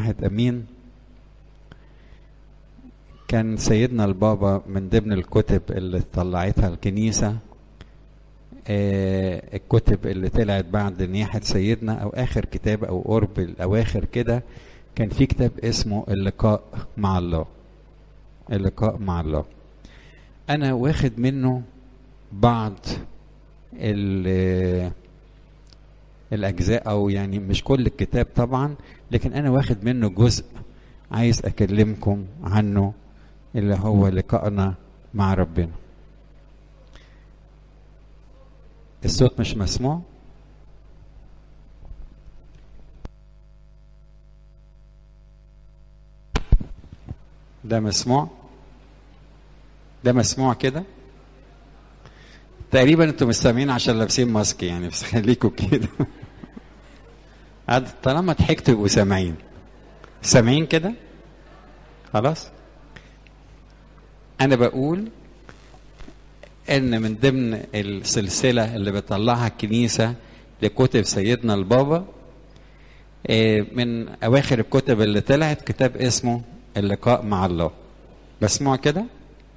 واحد امين كان سيدنا البابا من ضمن الكتب اللي طلعتها الكنيسة آه الكتب اللي طلعت بعد نياحة سيدنا أو آخر كتاب أو قرب الأواخر كده كان في كتاب اسمه اللقاء مع الله اللقاء مع الله أنا واخد منه بعض الأجزاء أو يعني مش كل الكتاب طبعا لكن أنا واخد منه جزء عايز أكلمكم عنه اللي هو لقائنا مع ربنا الصوت مش مسموع ده مسموع ده مسموع كده تقريبا انتوا مش سامعين عشان لابسين ماسك يعني بس خليكوا كده طالما ضحكتوا يبقوا سامعين سامعين كده خلاص انا بقول ان من ضمن السلسله اللي بتطلعها الكنيسه لكتب سيدنا البابا من اواخر الكتب اللي طلعت كتاب اسمه اللقاء مع الله بسمعوا كده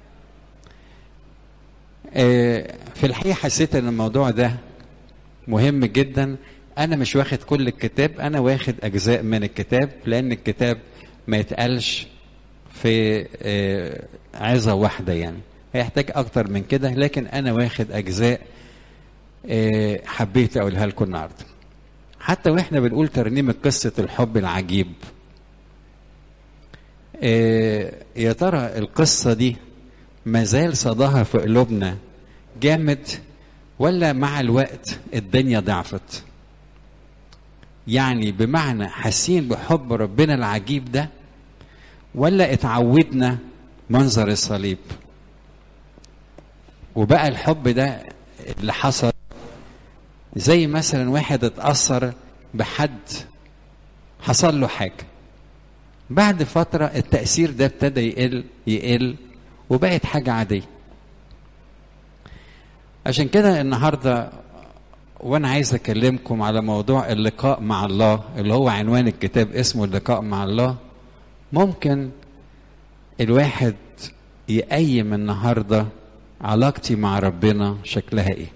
في الحقيقه حسيت ان الموضوع ده مهم جدا انا مش واخد كل الكتاب انا واخد اجزاء من الكتاب لان الكتاب ما يتقالش في عظة واحدة يعني هيحتاج أكتر من كده لكن أنا واخد أجزاء حبيت أقولها لكم النهاردة حتى وإحنا بنقول ترنيمة قصة الحب العجيب يا ترى القصة دي مازال صداها في قلوبنا جامد ولا مع الوقت الدنيا ضعفت يعني بمعنى حاسين بحب ربنا العجيب ده ولا اتعودنا منظر الصليب وبقى الحب ده اللي حصل زي مثلا واحد اتأثر بحد حصل له حاجة بعد فترة التأثير ده ابتدى يقل يقل وبقت حاجة عادية عشان كده النهاردة وانا عايز اكلمكم على موضوع اللقاء مع الله اللي هو عنوان الكتاب اسمه اللقاء مع الله ممكن الواحد يقيم النهارده علاقتي مع ربنا شكلها ايه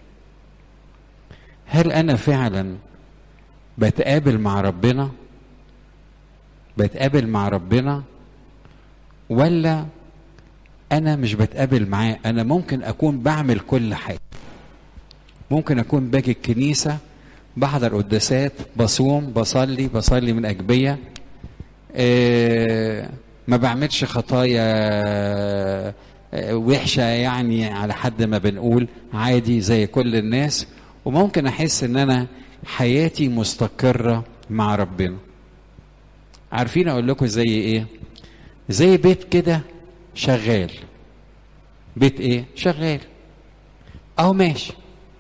هل انا فعلا بتقابل مع ربنا بتقابل مع ربنا ولا انا مش بتقابل معاه انا ممكن اكون بعمل كل حاجه ممكن اكون باجي الكنيسه بحضر قداسات بصوم بصلي بصلي من اجبيه إيه ما بعملش خطايا وحشه يعني على حد ما بنقول عادي زي كل الناس وممكن احس ان انا حياتي مستقره مع ربنا عارفين اقول لكم زي ايه زي بيت كده شغال بيت ايه شغال اهو ماشي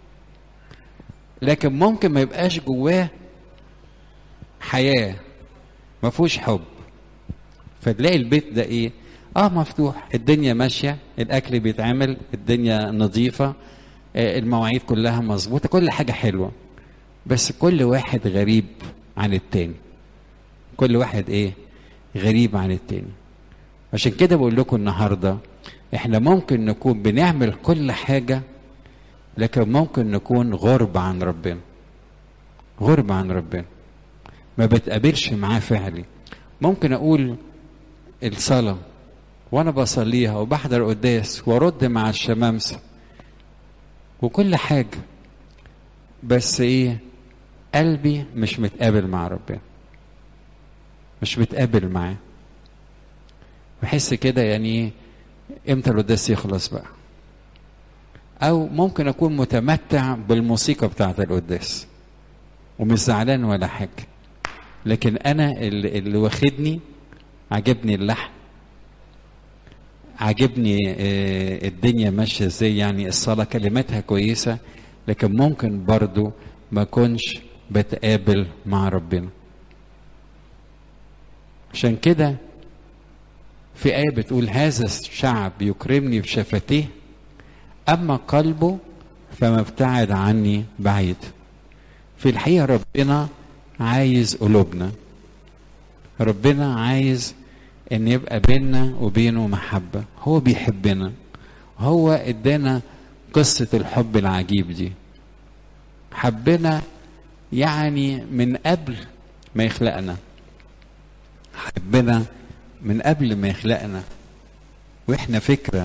لكن ممكن ما يبقاش جواه حياه ما فيهوش حب فتلاقي البيت ده ايه اه مفتوح الدنيا ماشيه الاكل بيتعمل الدنيا نظيفه آه المواعيد كلها مظبوطه كل حاجه حلوه بس كل واحد غريب عن التاني كل واحد ايه غريب عن التاني عشان كده بقول لكم النهارده احنا ممكن نكون بنعمل كل حاجه لكن ممكن نكون غرب عن ربنا غرب عن ربنا ما بتقابلش معاه فعلي ممكن اقول الصلاه وانا بصليها وبحضر قداس وارد مع الشمامسه وكل حاجه بس ايه قلبي مش متقابل مع ربنا مش متقابل معاه بحس كده يعني امتى القداس يخلص بقى او ممكن اكون متمتع بالموسيقى بتاعه القداس ومش زعلان ولا حاجه لكن انا اللي, اللي واخدني عجبني اللحن عجبني الدنيا ماشيه ازاي يعني الصلاه كلماتها كويسه لكن ممكن برضو ما كنش بتقابل مع ربنا عشان كده في آية بتقول هذا الشعب يكرمني بشفتيه أما قلبه فما ابتعد عني بعيد في الحقيقة ربنا عايز قلوبنا ربنا عايز ان يبقى بيننا وبينه محبة هو بيحبنا هو ادانا قصة الحب العجيب دي حبنا يعني من قبل ما يخلقنا حبنا من قبل ما يخلقنا واحنا فكرة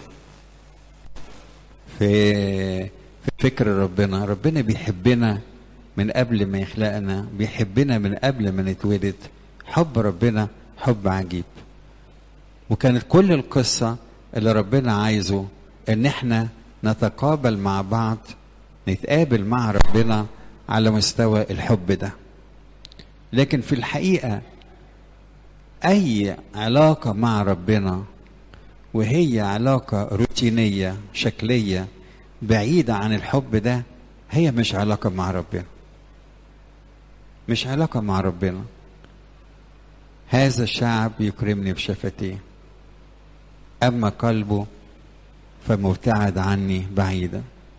في في فكر ربنا ربنا بيحبنا من قبل ما يخلقنا بيحبنا من قبل ما نتولد حب ربنا حب عجيب وكانت كل القصة اللي ربنا عايزه ان احنا نتقابل مع بعض نتقابل مع ربنا على مستوى الحب ده لكن في الحقيقة أي علاقة مع ربنا وهي علاقة روتينية شكلية بعيدة عن الحب ده هي مش علاقة مع ربنا مش علاقة مع ربنا هذا الشعب يكرمني بشفتيه أما قلبه فمبتعد عني بعيدا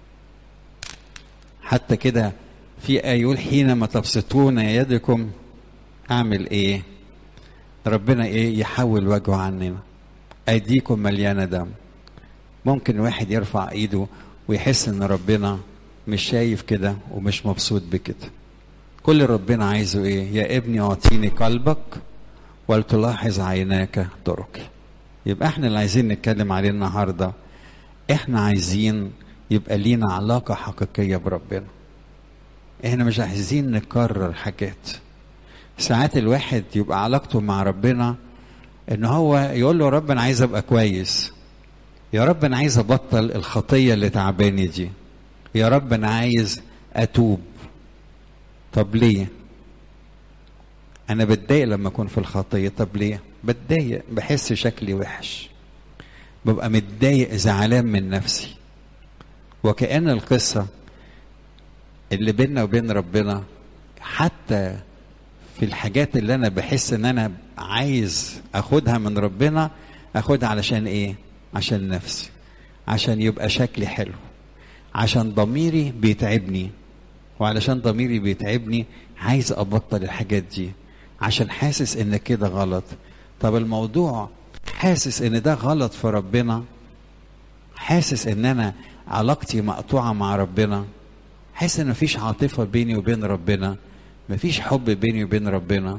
حتى كده في آية يقول حينما تبسطون يدكم أعمل إيه ربنا إيه يحول وجهه عننا أيديكم مليانة دم ممكن واحد يرفع إيده ويحس إن ربنا مش شايف كده ومش مبسوط بكده كل ربنا عايزه إيه يا ابني أعطيني قلبك ولتلاحظ عيناك طرقي يبقى احنا اللي عايزين نتكلم عليه النهارده احنا عايزين يبقى لينا علاقة حقيقية بربنا احنا مش عايزين نكرر حاجات ساعات الواحد يبقى علاقته مع ربنا ان هو يقول له يا رب انا عايز ابقى كويس يا رب انا عايز ابطل الخطية اللي تعباني دي يا رب انا عايز اتوب طب ليه انا بتضايق لما اكون في الخطية طب ليه بتضايق بحس شكلي وحش ببقى متضايق زعلان من نفسي وكأن القصة اللي بيننا وبين ربنا حتى في الحاجات اللي انا بحس ان انا عايز اخدها من ربنا اخدها علشان ايه عشان نفسي عشان يبقى شكلي حلو عشان ضميري بيتعبني وعلشان ضميري بيتعبني عايز ابطل الحاجات دي عشان حاسس ان كده غلط طب الموضوع حاسس ان ده غلط في ربنا حاسس ان انا علاقتي مقطوعه مع ربنا حاسس ان مفيش عاطفه بيني وبين ربنا مفيش حب بيني وبين ربنا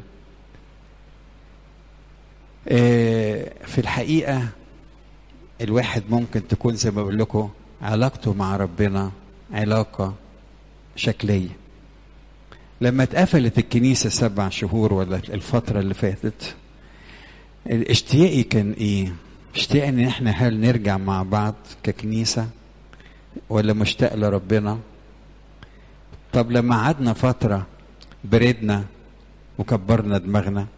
في الحقيقه الواحد ممكن تكون زي ما بقول لكم علاقته مع ربنا علاقه شكليه لما اتقفلت الكنيسه سبع شهور ولا الفتره اللي فاتت اشتياقي كان ايه اشتياق ان احنا هل نرجع مع بعض ككنيسة ولا مشتاق لربنا طب لما قعدنا فترة بردنا وكبرنا دماغنا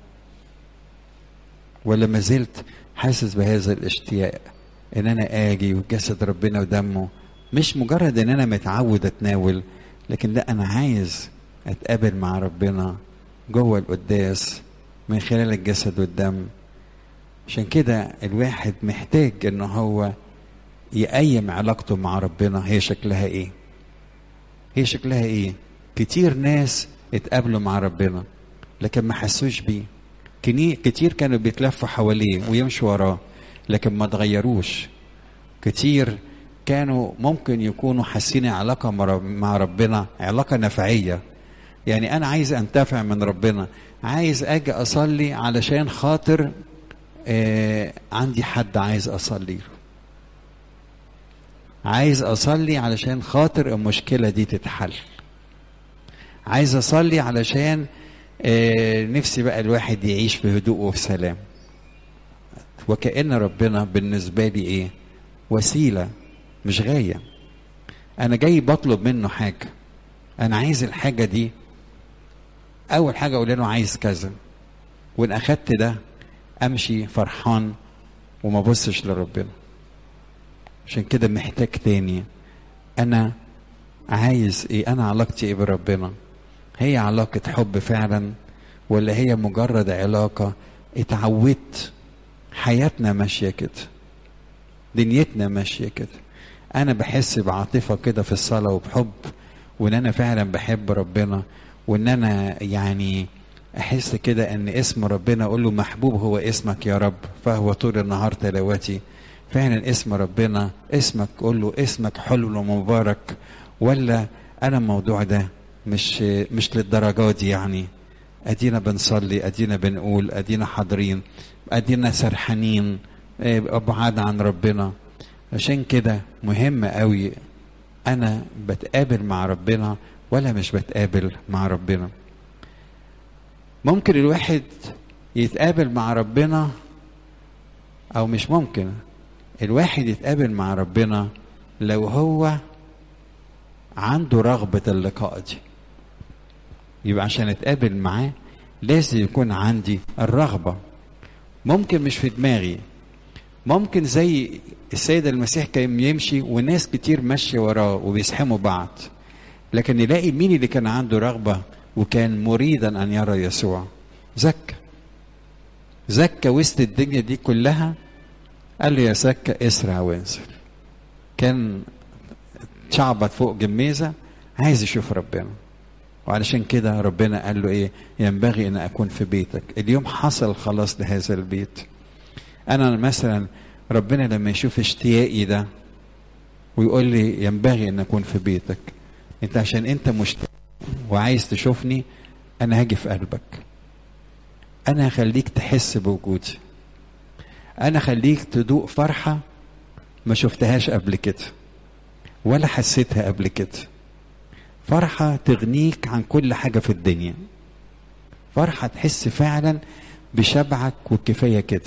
ولا ما زلت حاسس بهذا الاشتياق ان انا اجي وجسد ربنا ودمه مش مجرد ان انا متعود اتناول لكن لا انا عايز اتقابل مع ربنا جوه القداس من خلال الجسد والدم عشان كده الواحد محتاج ان هو يقيم علاقته مع ربنا هي شكلها ايه هي شكلها ايه كتير ناس اتقابلوا مع ربنا لكن ما حسوش بيه كتير كانوا بيتلفوا حواليه ويمشوا وراه لكن ما تغيروش كتير كانوا ممكن يكونوا حاسين علاقة مع ربنا علاقة نفعية يعني أنا عايز أنتفع من ربنا عايز أجي أصلي علشان خاطر آه عندي حد عايز اصلي له عايز اصلي علشان خاطر المشكله دي تتحل عايز اصلي علشان آه نفسي بقى الواحد يعيش في هدوء وفي سلام وكأن ربنا بالنسبة لي ايه وسيلة مش غاية انا جاي بطلب منه حاجة انا عايز الحاجة دي اول حاجة اقول له عايز كذا وان اخدت ده امشي فرحان وما بصش لربنا عشان كده محتاج تاني انا عايز ايه انا علاقتي ايه بربنا هي علاقة حب فعلا ولا هي مجرد علاقة اتعودت حياتنا ماشية كده دنيتنا ماشية كده انا بحس بعاطفة كده في الصلاة وبحب وان انا فعلا بحب ربنا وان انا يعني احس كده ان اسم ربنا اقول له محبوب هو اسمك يا رب فهو طول النهار تلاوتي فعلا اسم ربنا اسمك قول له اسمك حلو ومبارك ولا انا الموضوع ده مش مش للدرجات دي يعني ادينا بنصلي ادينا بنقول ادينا حاضرين ادينا سرحانين ابعاد عن ربنا عشان كده مهم قوي انا بتقابل مع ربنا ولا مش بتقابل مع ربنا ممكن الواحد يتقابل مع ربنا او مش ممكن الواحد يتقابل مع ربنا لو هو عنده رغبة اللقاء دي يبقى عشان اتقابل معاه لازم يكون عندي الرغبة ممكن مش في دماغي ممكن زي السيد المسيح كان يمشي وناس كتير ماشية وراه وبيسحموا بعض لكن يلاقي مين اللي كان عنده رغبة وكان مريدا أن يرى يسوع زكى زكى وسط الدنيا دي كلها قال له يا زكى اسرع وانزل كان شعبط فوق جميزة عايز يشوف ربنا وعلشان كده ربنا قال له ايه ينبغي ان اكون في بيتك اليوم حصل خلاص لهذا البيت انا مثلا ربنا لما يشوف اشتياقي ده ويقول لي ينبغي ان اكون في بيتك انت عشان انت مشتاق وعايز تشوفني انا هاجي في قلبك انا هخليك تحس بوجودي انا خليك تدوق فرحة ما شفتهاش قبل كده ولا حسيتها قبل كده فرحة تغنيك عن كل حاجة في الدنيا فرحة تحس فعلا بشبعك والكفاية كده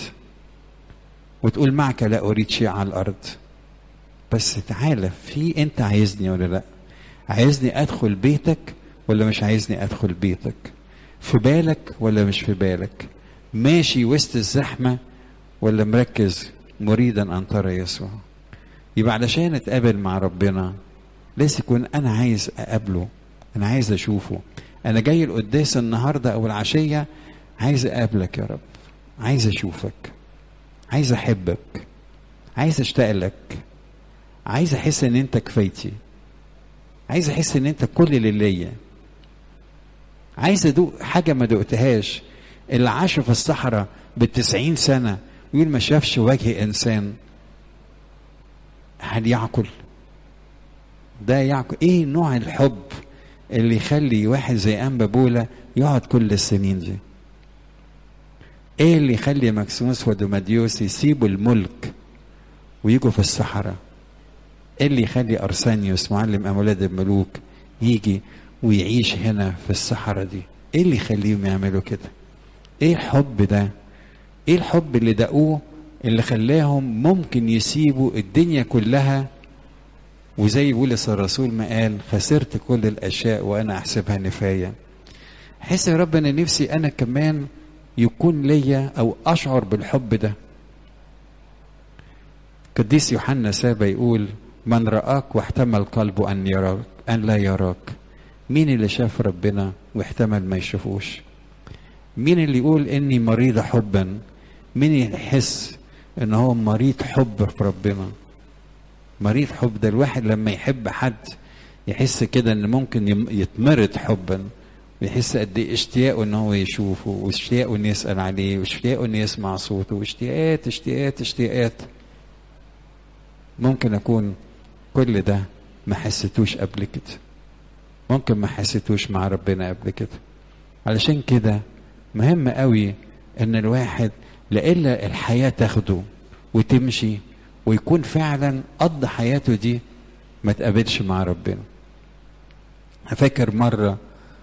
وتقول معك لا أريد شيء على الأرض بس تعالى في أنت عايزني ولا لا عايزني أدخل بيتك ولا مش عايزني أدخل بيتك في بالك ولا مش في بالك ماشي وسط الزحمة ولا مركز مريدا أن ترى يسوع يبقى علشان اتقابل مع ربنا لازم يكون انا عايز اقابله انا عايز اشوفه انا جاي القداس النهارده او العشيه عايز اقابلك يا رب عايز اشوفك عايز احبك عايز اشتاق لك عايز احس ان انت كفايتي عايز احس ان انت كل اللي ليا عايز ادوق حاجه ما دقتهاش اللي عاش في الصحراء بالتسعين سنه ويقول ما شافش وجه انسان هل يعقل ده يعقل ايه نوع الحب اللي يخلي واحد زي انبا بولا يقعد كل السنين دي ايه اللي يخلي مكسوس ودوماديوس يسيبوا الملك ويجوا في الصحراء ايه اللي يخلي ارسانيوس معلم اولاد الملوك يجي ويعيش هنا في الصحراء دي ايه اللي يخليهم يعملوا كده ايه الحب ده ايه الحب اللي دقوه اللي خلاهم ممكن يسيبوا الدنيا كلها وزي بولس الرسول ما قال خسرت كل الاشياء وانا احسبها نفايه حس يا رب انا نفسي انا كمان يكون ليا او اشعر بالحب ده قديس يوحنا سابا يقول من رآك واحتمل قلبه أن يراك أن لا يراك مين اللي شاف ربنا واحتمل ما يشوفوش مين اللي يقول إني مريض حبا مين يحس إن هو مريض حب في ربنا مريض حب ده الواحد لما يحب حد يحس كده إن ممكن يتمرض حبا ويحس قد ايه اشتياقه ان هو يشوفه واشتياقه ان يسال عليه واشتياقه ان يسمع صوته واشتياقات اشتياقات اشتياقات ممكن اكون كل ده ما حسيتوش قبل كده ممكن ما حسيتوش مع ربنا قبل كده علشان كده مهم قوي ان الواحد لإلا الحياة تاخده وتمشي ويكون فعلا قضى حياته دي ما تقابلش مع ربنا فاكر مرة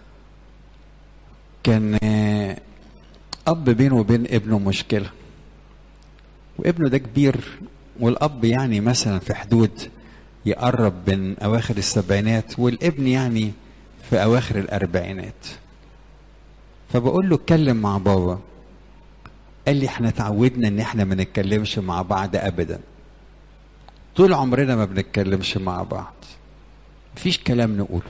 كان أب بينه وبين ابنه مشكلة وابنه ده كبير والأب يعني مثلا في حدود يقرب من أواخر السبعينات والابن يعني في أواخر الأربعينات فبقول له اتكلم مع بابا قال لي احنا اتعودنا ان احنا ما نتكلمش مع بعض ابدا طول عمرنا ما بنتكلمش مع بعض مفيش كلام نقوله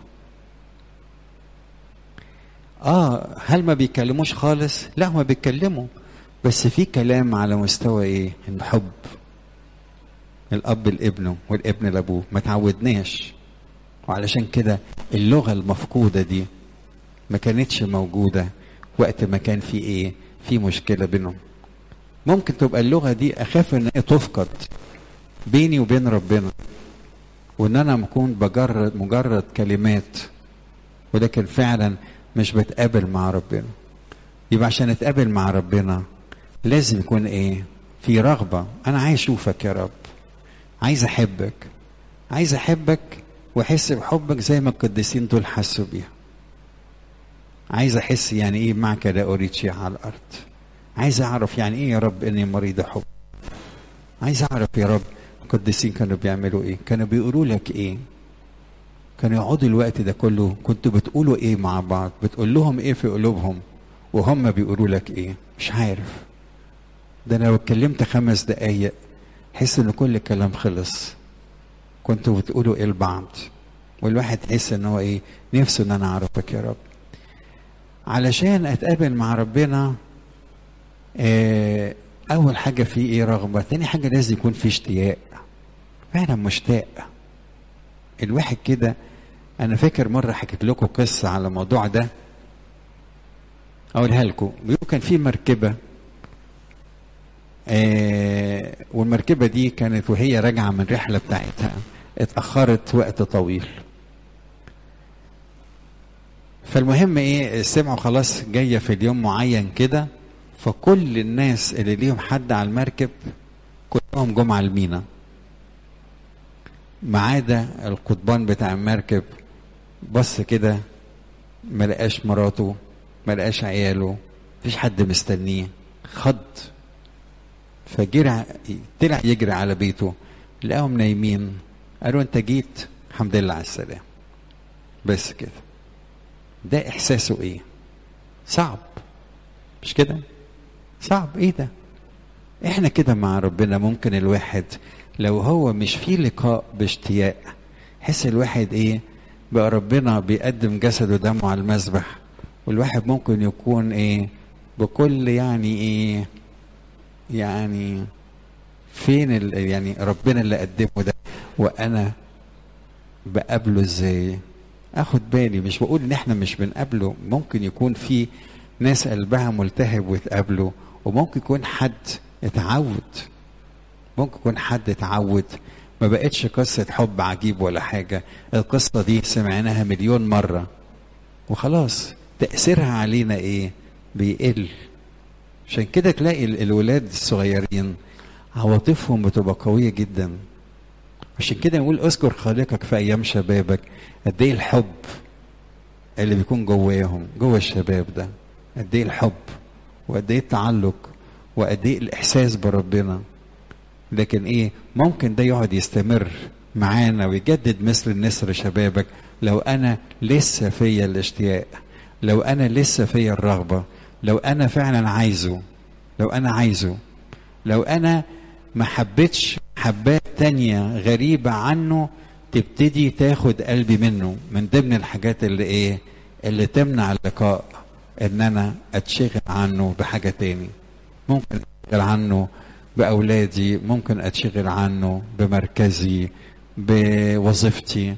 اه هل ما بيتكلموش خالص لا ما بيتكلموا بس في كلام على مستوى ايه الحب الاب لابنه والابن لابوه ما تعودناش وعلشان كده اللغه المفقوده دي ما كانتش موجوده وقت ما كان في ايه في مشكله بينهم ممكن تبقى اللغه دي اخاف ان هي تفقد بيني وبين ربنا وان انا اكون بجرد مجرد كلمات ولكن فعلا مش بتقابل مع ربنا يبقى عشان اتقابل مع ربنا لازم يكون ايه في رغبه انا عايز اشوفك يا رب عايز احبك عايز احبك واحس بحبك زي ما القديسين دول حسوا بيها عايز احس يعني ايه معك لا اريد شيء على الارض عايز اعرف يعني ايه يا رب اني مريض حب عايز اعرف يا رب القديسين كانوا بيعملوا ايه كانوا بيقولوا لك ايه كانوا يقعدوا الوقت ده كله كنتوا بتقولوا ايه مع بعض بتقول لهم ايه في قلوبهم وهم بيقولوا لك ايه مش عارف ده انا لو اتكلمت خمس دقايق حس ان كل الكلام خلص كنتوا بتقولوا ايه لبعض والواحد يحس ان هو ايه نفسه ان انا اعرفك يا رب علشان اتقابل مع ربنا آه اول حاجه في ايه رغبه تاني حاجه لازم يكون في اشتياق فعلا مشتاق الواحد كده انا فاكر مره حكيت لكم قصه على الموضوع ده اقولها لكم بيقولوا كان في مركبه آه والمركبه دي كانت وهي راجعه من الرحله بتاعتها اتاخرت وقت طويل فالمهم ايه سمعوا خلاص جايه في اليوم معين كده فكل الناس اللي ليهم حد على المركب كلهم جم على المينا ما عدا القضبان بتاع المركب بص كده ما لقاش مراته ما لقاش عياله مفيش حد مستنيه خض فجرع طلع يجري على بيته لقاهم نايمين قالوا انت جيت الحمد لله على السلامه بس كده ده احساسه ايه صعب مش كده صعب ايه ده احنا كده مع ربنا ممكن الواحد لو هو مش في لقاء باشتياق حس الواحد ايه بقى ربنا بيقدم جسده ودمه على المذبح والواحد ممكن يكون ايه بكل يعني ايه يعني فين ال يعني ربنا اللي قدمه ده وانا بقابله ازاي اخد بالي مش بقول ان احنا مش بنقابله ممكن يكون في ناس قلبها ملتهب وتقابله وممكن يكون حد اتعود ممكن يكون حد اتعود ما بقتش قصة حب عجيب ولا حاجة القصة دي سمعناها مليون مرة وخلاص تأثيرها علينا ايه بيقل عشان كده تلاقي الولاد الصغيرين عواطفهم بتبقى قوية جدا عشان كده نقول اذكر خالقك في ايام شبابك قد ايه الحب اللي بيكون جواهم جوا الشباب ده قد ايه الحب وقد ايه التعلق وقد ايه الاحساس بربنا لكن ايه ممكن ده يقعد يستمر معانا ويجدد مثل النسر شبابك لو انا لسه فيا الاشتياق لو انا لسه فيا الرغبه لو انا فعلا عايزه لو انا عايزه لو انا ما حبيتش حبات تانية غريبة عنه تبتدي تاخد قلبي منه من ضمن الحاجات اللي ايه اللي تمنع اللقاء ان انا اتشغل عنه بحاجة تاني ممكن اتشغل عنه باولادي ممكن اتشغل عنه بمركزي بوظيفتي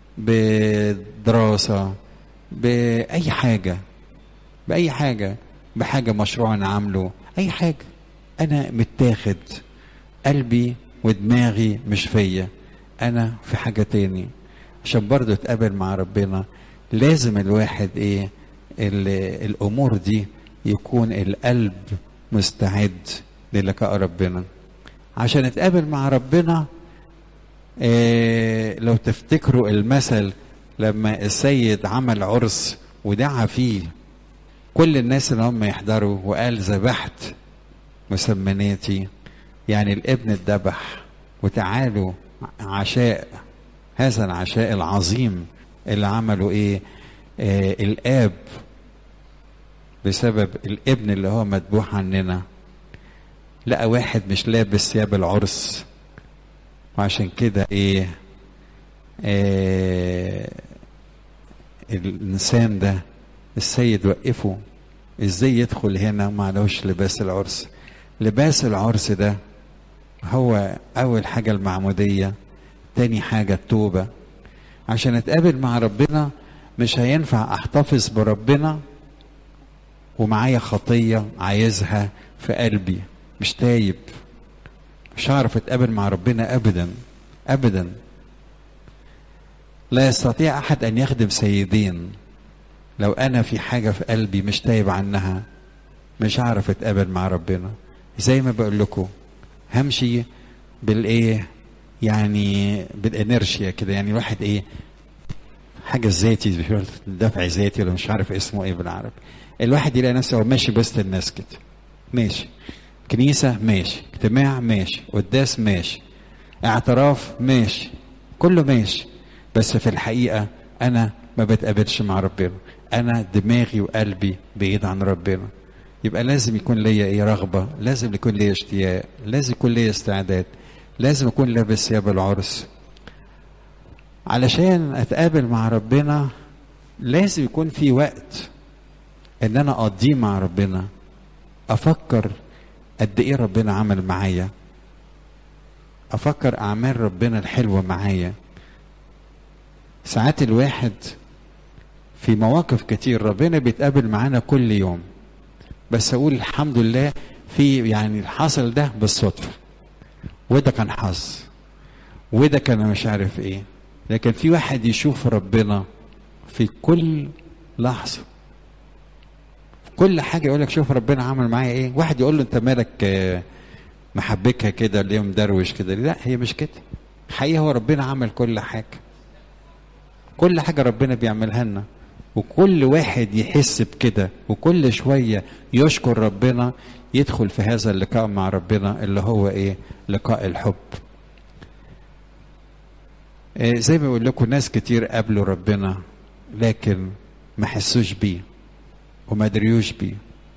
بدراسة بأي حاجة بأي حاجة بحاجة مشروع أنا عامله أي حاجة أنا متاخد قلبي ودماغي مش فيا أنا في حاجة تاني عشان برضه اتقابل مع ربنا لازم الواحد إيه الأمور دي يكون القلب مستعد للقاء ربنا عشان اتقابل مع ربنا إيه لو تفتكروا المثل لما السيد عمل عرس ودعا فيه كل الناس اللي هم يحضروا وقال ذبحت مسمناتي يعني الابن اتذبح وتعالوا عشاء هذا العشاء العظيم اللي عمله ايه آه الاب بسبب الابن اللي هو مذبوح عننا لقى واحد مش لابس ثياب العرس وعشان كده ايه آه الانسان ده السيد وقفه ازاي يدخل هنا ما لهوش لباس العرس لباس العرس ده هو اول حاجه المعموديه تاني حاجه التوبه عشان اتقابل مع ربنا مش هينفع احتفظ بربنا ومعايا خطيه عايزها في قلبي مش تايب مش هعرف اتقابل مع ربنا ابدا ابدا لا يستطيع احد ان يخدم سيدين لو انا في حاجه في قلبي مش تايب عنها مش هعرف اتقابل مع ربنا زي ما بقول لكم همشي بالايه يعني بالانرشيا كده يعني الواحد ايه حاجه ذاتي دفع ذاتي ولا مش عارف اسمه ايه بالعربي الواحد يلاقي نفسه هو ماشي وسط الناس كده ماشي كنيسة ماشي اجتماع ماشي قداس ماشي اعتراف ماشي كله ماشي بس في الحقيقة أنا ما بتقابلش مع ربنا أنا دماغي وقلبي بعيد عن ربنا يبقى لازم يكون ليا ايه رغبة لازم يكون ليا اشتياق لازم يكون ليا استعداد لازم أكون لابس ثياب العرس علشان أتقابل مع ربنا لازم يكون في وقت ان انا اقضيه مع ربنا افكر قد ايه ربنا عمل معايا افكر اعمال ربنا الحلوه معايا ساعات الواحد في مواقف كتير ربنا بيتقابل معانا كل يوم بس اقول الحمد لله في يعني حصل ده بالصدفه وده كان حظ وده كان مش عارف ايه لكن في واحد يشوف ربنا في كل لحظه كل حاجه يقول لك شوف ربنا عمل معايا ايه واحد يقول له انت مالك محبكها كده ليه مدروش كده لا هي مش كده حقيقه هو ربنا عمل كل حاجه كل حاجه ربنا بيعملها لنا وكل واحد يحس بكده وكل شويه يشكر ربنا يدخل في هذا اللقاء مع ربنا اللي هو ايه لقاء الحب إيه زي ما بقول لكم ناس كتير قابلوا ربنا لكن ما حسوش بيه وما دريوش بيه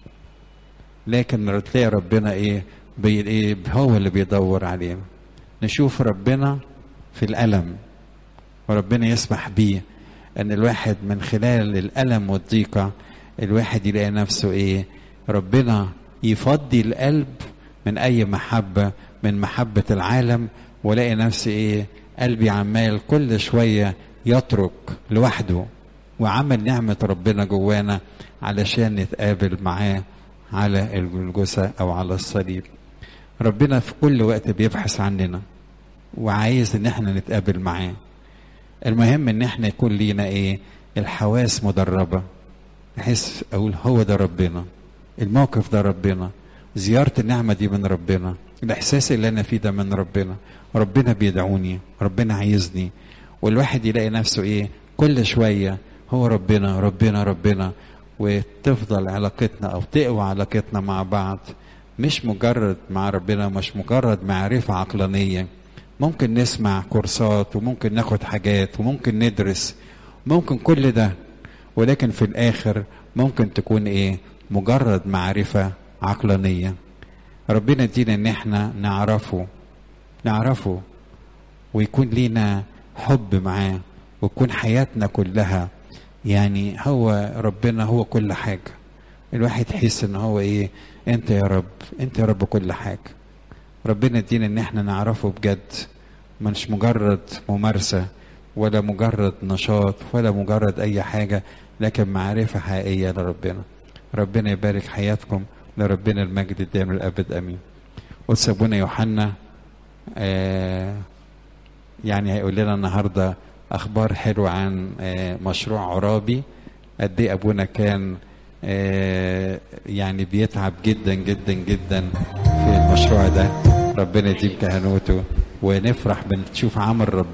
لكن تلاقي ربنا ايه بي ايه هو اللي بيدور علينا نشوف ربنا في الألم وربنا يسمح بيه ان الواحد من خلال الألم والضيقة الواحد يلاقي نفسه ايه ربنا يفضي القلب من اي محبة من محبة العالم ولاقي نفسي ايه قلبي عمال كل شوية يترك لوحده وعمل نعمة ربنا جوانا علشان نتقابل معاه على الجلجسة أو على الصليب ربنا في كل وقت بيبحث عننا وعايز ان احنا نتقابل معاه المهم ان احنا يكون لينا ايه الحواس مدربة احس اقول هو ده ربنا الموقف ده ربنا زيارة النعمة دي من ربنا الاحساس اللي انا فيه ده من ربنا ربنا بيدعوني ربنا عايزني والواحد يلاقي نفسه ايه كل شوية هو ربنا ربنا ربنا وتفضل علاقتنا او تقوى علاقتنا مع بعض مش مجرد مع ربنا مش مجرد معرفة عقلانية ممكن نسمع كورسات وممكن ناخد حاجات وممكن ندرس ممكن كل ده ولكن في الاخر ممكن تكون ايه مجرد معرفة عقلانية ربنا يدينا ان احنا نعرفه نعرفه ويكون لينا حب معاه وتكون حياتنا كلها يعني هو ربنا هو كل حاجة الواحد يحس ان هو ايه انت يا رب انت يا رب كل حاجة ربنا يدينا ان احنا نعرفه بجد مش مجرد ممارسة ولا مجرد نشاط ولا مجرد اي حاجة لكن معرفة حقيقية لربنا ربنا يبارك حياتكم لربنا المجد الدائم للابد امين قدس ابونا يوحنا آه يعني هيقول لنا النهارده اخبار حلوه عن آه مشروع عرابي قد ايه ابونا كان آه يعني بيتعب جدا جدا جدا في المشروع ده ربنا يديم كهنوته ونفرح بنشوف عمل ربنا